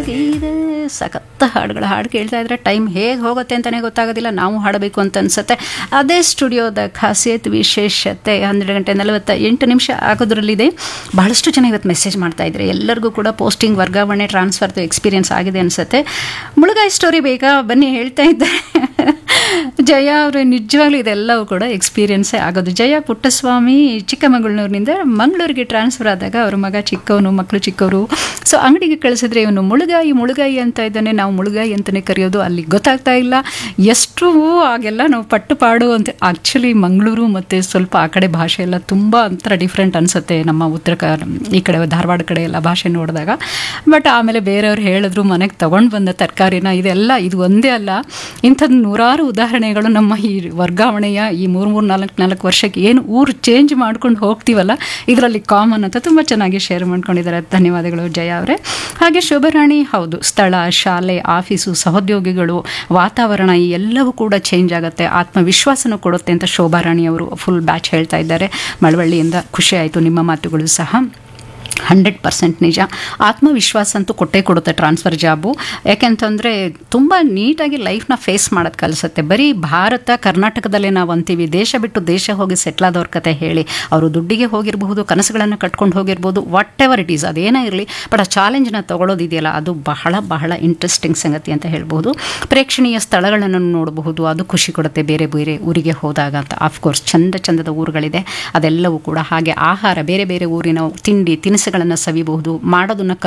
ಬಾಕಿ ಇದೆ ಸಖತ್ತ ಹಾಡುಗಳ ಹಾಡು ಕೇಳ್ತಾ ಇದ್ರೆ ಟೈಮ್ ಹೇಗೆ ಹೋಗುತ್ತೆ ಅಂತಲೇ ಗೊತ್ತಾಗೋದಿಲ್ಲ ನಾವು ಹಾಡಬೇಕು ಅಂತ ಅನ್ಸುತ್ತೆ ಅದೇ ಸ್ಟುಡಿಯೋದ ಖಾಸಿಯತ್ ವಿಶೇಷತೆ ಹನ್ನೆರಡು ಗಂಟೆ ನಲವತ್ತ ಎಂಟು ನಿಮಿಷ ಆಗೋದ್ರಲ್ಲಿದೆ ಬಹಳಷ್ಟು ಜನ ಇವತ್ತು ಮೆಸೇಜ್ ಮಾಡ್ತಾ ಇದ್ದಾರೆ ಎಲ್ಲರಿಗೂ ಕೂಡ ಪೋಸ್ಟಿಂಗ್ ವರ್ಗಾವಣೆ ಟ್ರಾನ್ಸ್ಫರ್ದು ಎಕ್ಸ್ಪೀರಿಯನ್ಸ್ ಆಗಿದೆ ಅನಿಸುತ್ತೆ ಮುಳುಗಾಯಿ ಸ್ಟೋರಿ ಬೇಕಾ ಬನ್ನಿ ಹೇಳ್ತಾ ಇದ್ದಾರೆ ಜಯ ಅವರು ನಿಜವಾಗ್ಲೂ ಇದೆಲ್ಲವೂ ಕೂಡ ಎಕ್ಸ್ಪೀರಿಯನ್ಸೇ ಆಗೋದು ಜಯ ಪುಟ್ಟಸ್ವಾಮಿ ಚಿಕ್ಕಮಗಳೂರಿನಿಂದ ಮಂಗಳೂರಿಗೆ ಟ್ರಾನ್ಸ್ಫರ್ ಆದಾಗ ಅವ್ರ ಮಗ ಚಿಕ್ಕವನು ಮಕ್ಕಳು ಚಿಕ್ಕವರು ಸೊ ಅಂಗಡಿಗೆ ಕಳಿಸಿದ್ರೆ ಇವನು ಮುಳುಗಾಯಿ ಮುಳುಗಾಯಿ ಅಂತ ಇದ್ದಾನೆ ನಾವು ಮುಳುಗಾಯಿ ಅಂತಲೇ ಕರೆಯೋದು ಅಲ್ಲಿ ಗೊತ್ತಾಗ್ತಾ ಇಲ್ಲ ಎಷ್ಟು ಆಗೆಲ್ಲ ನಾವು ಪಟ್ಟು ಪಾಡು ಅಂತ ಆ್ಯಕ್ಚುಲಿ ಮಂಗಳೂರು ಮತ್ತು ಸ್ವಲ್ಪ ಆ ಕಡೆ ಭಾಷೆ ಎಲ್ಲ ತುಂಬ ಒಂಥರ ಡಿಫ್ರೆಂಟ್ ಅನಿಸುತ್ತೆ ನಮ್ಮ ಉತ್ತರ ಕ ಈ ಕಡೆ ಧಾರವಾಡ ಕಡೆ ಎಲ್ಲ ಭಾಷೆ ನೋಡಿದಾಗ ಬಟ್ ಆಮೇಲೆ ಬೇರೆಯವ್ರು ಹೇಳಿದ್ರು ಮನೆಗೆ ತೊಗೊಂಡು ಬಂದ ತರಕಾರಿನ ಇದೆಲ್ಲ ಇದು ಒಂದೇ ಅಲ್ಲ ಇಂಥದ್ದು ನೂರಾರು ಉದಾಹರಣೆಗಳು ನಮ್ಮ ಈ ವರ್ಗಾವಣೆಯ ಈ ಮೂರು ಮೂರು ನಾಲ್ಕು ನಾಲ್ಕು ವರ್ಷಕ್ಕೆ ಏನು ಊರು ಚೇಂಜ್ ಮಾಡ್ಕೊಂಡು ಹೋಗ್ತೀವಲ್ಲ ಇದರಲ್ಲಿ ಕಾಮನ್ ಅಂತ ತುಂಬ ಚೆನ್ನಾಗಿ ಶೇರ್ ಮಾಡ್ಕೊಂಡಿದ್ದಾರೆ ಧನ್ಯವಾದಗಳು ಜಯ ಅವರೇ ಹಾಗೆ ಶುಭರಾಣಿ ಹೌದು ಸ್ಥಳ ಶಾಲೆ ಆಫೀಸು ಸಹೋದ್ಯೋಗಿಗಳು ವಾತಾವರಣ ಈ ಎಲ್ಲವೂ ಕೂಡ ಚೇಂಜ್ ಆಗುತ್ತೆ ಆತ್ಮವಿಶ್ವಾಸನೂ ಕೊಡುತ್ತೆ ಅಂತ ಶೋಭಾರಾಣಿ ಅವರು ಫುಲ್ ಬ್ಯಾಚ್ ಹೇಳ್ತಾ ಇದ್ದಾರೆ ಮಳವಳ್ಳಿಯಿಂದ ಖುಷಿ ಆಯಿತು ನಿಮ್ಮ ಮಾತುಗಳು ಸಹ ಹಂಡ್ರೆಡ್ ಪರ್ಸೆಂಟ್ ನಿಜ ಆತ್ಮವಿಶ್ವಾಸ ಅಂತೂ ಕೊಟ್ಟೇ ಕೊಡುತ್ತೆ ಟ್ರಾನ್ಸ್ಫರ್ ಜಾಬು ಯಾಕೆಂತಂದರೆ ತುಂಬ ನೀಟಾಗಿ ಲೈಫ್ನ ಫೇಸ್ ಮಾಡೋದು ಕಲಿಸುತ್ತೆ ಬರೀ ಭಾರತ ಕರ್ನಾಟಕದಲ್ಲೇ ನಾವು ಅಂತೀವಿ ದೇಶ ಬಿಟ್ಟು ದೇಶ ಹೋಗಿ ಸೆಟ್ಲಾದವ್ರ ಕತೆ ಹೇಳಿ ಅವರು ದುಡ್ಡಿಗೆ ಹೋಗಿರಬಹುದು ಕನಸುಗಳನ್ನು ಕಟ್ಕೊಂಡು ಹೋಗಿರ್ಬೋದು ವಾಟ್ ಎವರ್ ಇಟ್ ಈಸ್ ಅದೇನೇ ಇರಲಿ ಬಟ್ ಆ ಚಾಲೆಂಜ್ನ ತೊಗೊಳೋದಿದೆಯಲ್ಲ ಅದು ಬಹಳ ಬಹಳ ಇಂಟ್ರೆಸ್ಟಿಂಗ್ ಸಂಗತಿ ಅಂತ ಹೇಳ್ಬೋದು ಪ್ರೇಕ್ಷಣೀಯ ಸ್ಥಳಗಳನ್ನು ನೋಡಬಹುದು ಅದು ಖುಷಿ ಕೊಡುತ್ತೆ ಬೇರೆ ಬೇರೆ ಊರಿಗೆ ಹೋದಾಗ ಅಂತ ಆಫ್ಕೋರ್ಸ್ ಚಂದ ಚಂದದ ಊರುಗಳಿದೆ ಅದೆಲ್ಲವೂ ಕೂಡ ಹಾಗೆ ಆಹಾರ ಬೇರೆ ಬೇರೆ ಊರಿನ ತಿಂಡಿ ತಿನಿಸುಗಳನ್ನು ಸವಿಬಹುದು ಮಾಡೋದನ್ನು